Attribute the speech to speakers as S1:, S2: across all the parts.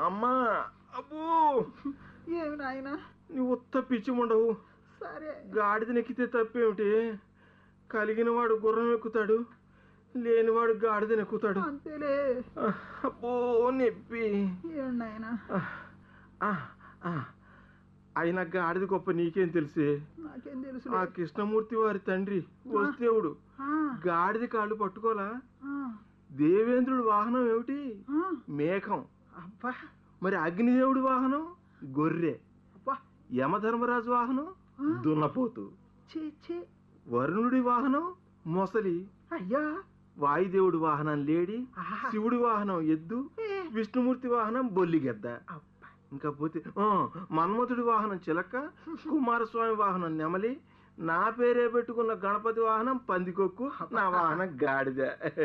S1: అమ్మా అబ్బో
S2: ఏమి నాయనా
S1: నువ్వు ఉత్త పిచ్చి ఉండవు
S2: సరే
S1: గాడిదనెక్కితే తప్పేమిటి కలిగిన వాడు గుర్రం ఎక్కుతాడు లేనివాడు గాడిదనెక్కుతాడు
S2: అంతేలే
S1: ఆ, అబ్బో నొప్పి
S2: ఏమి నాయనా
S1: ఆ, ఆ, ఆ. అయినా గాడిద గొప్ప నీకేం తెలిసే
S2: నాకేం తెలుసు
S1: ఆ కృష్ణమూర్తి వారి తండ్రి వసుదేవుడు గాడిద కాళ్ళు పట్టుకోలా దేవేంద్రుడి వాహనం ఏమిటి మేఘం
S2: అబ్బా
S1: మరి అగ్నిదేవుడి వాహనం గొర్రె
S2: అబ్బా
S1: యమధర్మరాజు వాహనం దున్నపోతు
S2: చీ చీ
S1: వరుణుడి వాహనం మొసలి
S2: అయ్యా
S1: వాయుదేవుడి వాహనం లేడి
S2: ఆహా.
S1: శివుడి వాహనం ఎద్దు
S2: ఏ,
S1: విష్ణుమూర్తి వాహనం బొల్లిగెద్ద
S2: అబ్బా
S1: ఇంకా పోతే ఆ, మన్మథుడి వాహనం చిలక కుమారస్వామి వాహనం నెమలి నా పేరే పెట్టుకున్న గణపతి వాహనం పందికొక్కు నా వాహనం గాడిద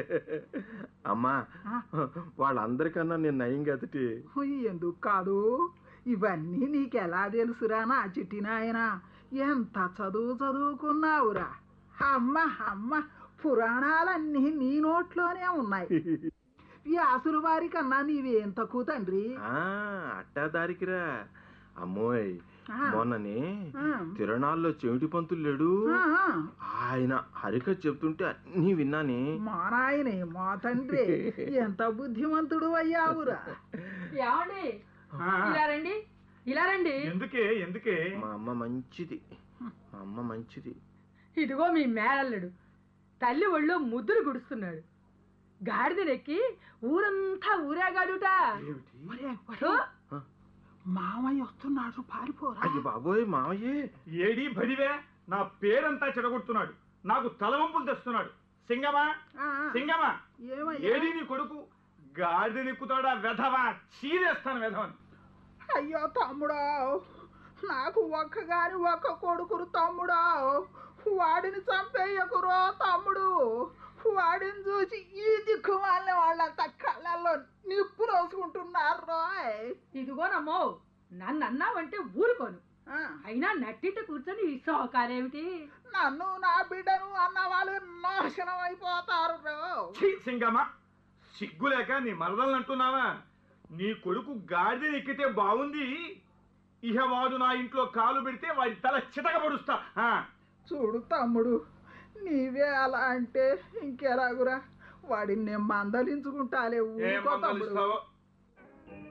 S1: అమ్మా
S2: ఆ.
S1: వాళ్ళందరికన్నా నేను నయం కదటి
S2: హుయ్, ఎందుకు కాదు ఇవన్నీ నీకెలా తెలుసురా నా చిట్టి నాయన ఎంత చదువు చదువుకున్నావురా అమ్మ అమ్మ పురాణాలన్నీ నీ నోట్లోనే ఉన్నాయి వ్యాసుల వారి కన్నా నీవేం తక్కువ తండ్రి
S1: ఆ అట్టా దారికిరా అమ్మోయ్
S2: ఆ.
S1: మొన్ననే
S2: ఆ.
S1: తిరణాల్లో చెవిటి పంతులు లేడు
S2: ఆహా,
S1: ఆయన హరికథ చెప్తుంటే అన్నీ విన్నానే
S2: మా నాయనే మా తండ్రి ఎంత బుద్ధిమంతుడు అయ్యావురా
S3: ఏమండి ఇలా రండి ఇలా రండి
S4: ఎందుకే ఎందుకే
S1: మా అమ్మ మంచిది మా అమ్మ మంచిది
S3: ఇదిగో మీ మేనల్లుడు తల్లి ఒళ్ళో ముద్దులు గుడుస్తున్నాడు గాడిదనెక్కి ఊరంతా ఊరేగాడుట
S1: ఏమిటి
S2: ఒరే, ఒరే,
S3: థు,
S2: మామయ్య వస్తున్నాడు పారిపోరా
S1: అయ్య బాబోయ్ మావయ్యే
S4: ఏడి బడివే నా పేరంతా చెడగొడుతున్నాడు నాకు తలవంపులు తెస్తున్నాడు సింగమా
S2: ఆ, ఆ,
S4: సింగమా
S2: ఏమయ్యా?
S4: ఏడి నీ కొడుకు గాడిద నిక్కుతాడా వెధవా చీరేస్తాను వెధవని
S2: అయ్యో తమ్ముడా నాకు ఒక్కగాని ఒక్క కొడుకురు తమ్ముడా వాడిని చంపేయకురో తమ్ముడు వాడిని చూసి ఈ దిక్కు వాళ్ళ వాళ్ళంతా కళ్ళల్లో నిప్పు రోసుకుంటున్నారు రోయ్.
S3: ఇదిగోనమ్మో నన్ను అన్నావంటే ఊరుకోను
S2: ఆ,
S3: అయినా నట్టింట కూర్చొని ఈ సోకాలేమిటి
S2: నన్ను నా బిడ్డను అన్న వాళ్ళు నాశనం అయిపోతారు రో
S4: ఛీ సింగమా సిగ్గులేక నీ మరదలను అంటున్నావా నీ కొడుకు గాడిద ఎక్కితే బాగుంది ఇహ వాడు నా ఇంట్లో కాలు పెడితే వాడి తల చితకబడుస్తా ఆ,
S2: చూడు తమ్ముడు నీవే అలా అంటే ఇంకెలాగురా వాడిని నేను మందలించుకుంటాలే
S4: ఏం
S2: ఊరుకో తమ్ముడు
S4: మందలిస్తావో